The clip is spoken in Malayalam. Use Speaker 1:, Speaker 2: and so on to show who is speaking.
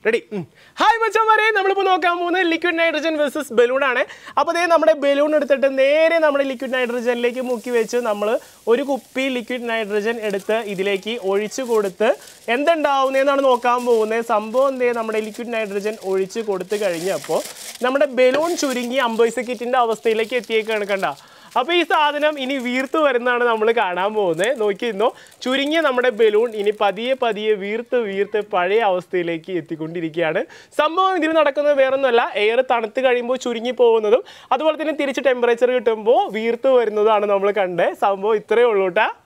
Speaker 1: റെഡി ഹായ് മച്ചന്മാരെ നമ്മളിപ്പോൾ നോക്കാൻ പോകുന്നത് ലിക്വിഡ് നൈട്രജൻ വേഴ്സസ് ബലൂൺ ആണ് അപ്പോൾ അതേ നമ്മുടെ ബലൂൺ എടുത്തിട്ട് നേരെ നമ്മുടെ ലിക്വിഡ് നൈട്രജനിലേക്ക് മുക്കി വെച്ച് നമ്മൾ ഒരു കുപ്പി ലിക്വിഡ് നൈട്രജൻ എടുത്ത് ഇതിലേക്ക് ഒഴിച്ചു കൊടുത്ത് എന്തുണ്ടാവുന്നതെന്നാണ് നോക്കാൻ പോകുന്നത് സംഭവം എന്തേ നമ്മുടെ ലിക്വിഡ് നൈട്രജൻ ഒഴിച്ച് കൊടുത്തു കഴിഞ്ഞപ്പോൾ നമ്മുടെ ബലൂൺ ചുരുങ്ങി അമ്പത് സെക്കൻഡിൻ്റെ അവസ്ഥയിലേക്ക് എത്തിയേക്കാണ് കണ്ട അപ്പോൾ ഈ സാധനം ഇനി വീർത്ത് വരുന്നതാണ് നമ്മൾ കാണാൻ പോകുന്നത് നോക്കിയിരുന്നോ ചുരുങ്ങിയ നമ്മുടെ ബലൂൺ ഇനി പതിയെ പതിയെ വീർത്ത് വീർത്ത് പഴയ അവസ്ഥയിലേക്ക് എത്തിക്കൊണ്ടിരിക്കുകയാണ് സംഭവം ഇതിൽ നടക്കുന്നത് വേറൊന്നുമല്ല എയർ തണുത്ത് കഴിയുമ്പോൾ ചുരുങ്ങി പോകുന്നതും അതുപോലെ തന്നെ തിരിച്ച് ടെമ്പറേച്ചർ കിട്ടുമ്പോൾ വീർത്ത് വരുന്നതാണ് നമ്മൾ കണ്ടത് സംഭവം ഇത്രയേ ഉള്ളൂ കേട്ടാ